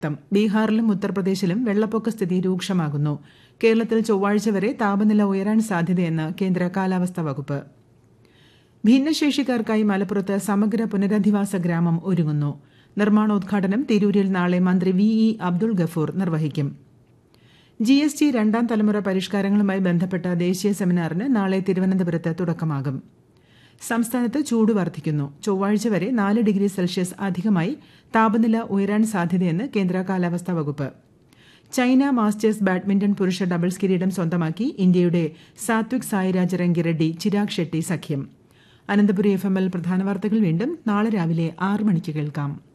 ശക്തം ബീഹാറിലും ഉത്തർപ്രദേശിലും വെള്ളപ്പൊക്ക സ്ഥിതി രൂക്ഷമാകുന്നു കേരളത്തിൽ ചൊവ്വാഴ്ച വരെ താപനില ഉയരാൻ സാധ്യതയെന്ന് കേന്ദ്ര കാലാവസ്ഥാ വകുപ്പ് ഭിന്നശേഷിക്കാർക്കായി മലപ്പുറത്ത് സമഗ്ര പുനരധിവാസ ഗ്രാമം ഒരുങ്ങുന്നു നിർമ്മാണോദ്ഘാടനം തിരൂരിൽ നാളെ മന്ത്രി വി ഇ അബ്ദുൾ ഗഫൂർ നിർവഹിക്കും ജി എസ് ടി രണ്ടാം തലമുറ പരിഷ്കാരങ്ങളുമായി ബന്ധപ്പെട്ട ദേശീയ സെമിനാറിന് നാളെ തിരുവനന്തപുരത്ത് തുടക്കമാകും സംസ്ഥാനത്ത് ചൂട് വർദ്ധിക്കുന്നു ചൊവ്വാഴ്ച വരെ നാല് ഡിഗ്രി സെൽഷ്യസ് അധികമായി താപനില ഉയരാൻ സാധ്യതയെന്ന് കേന്ദ്ര കാലാവസ്ഥാ വകുപ്പ് ചൈന മാസ്റ്റേഴ്സ് ബാഡ്മിന്റൺ പുരുഷ ഡബിൾസ് കിരീടം സ്വന്തമാക്കി ഇന്ത്യയുടെ സാത്വിക് സായിരാജ് രംഗിറെഡ്ഡി ചിരാഗ് ഷെട്ടി സഖ്യം അനന്തപുരി എഫ് എം എൽ പ്രധാന വാർത്തകൾ വീണ്ടും നാളെ രാവിലെ ആറ് മണിക്ക് കേൾക്കാം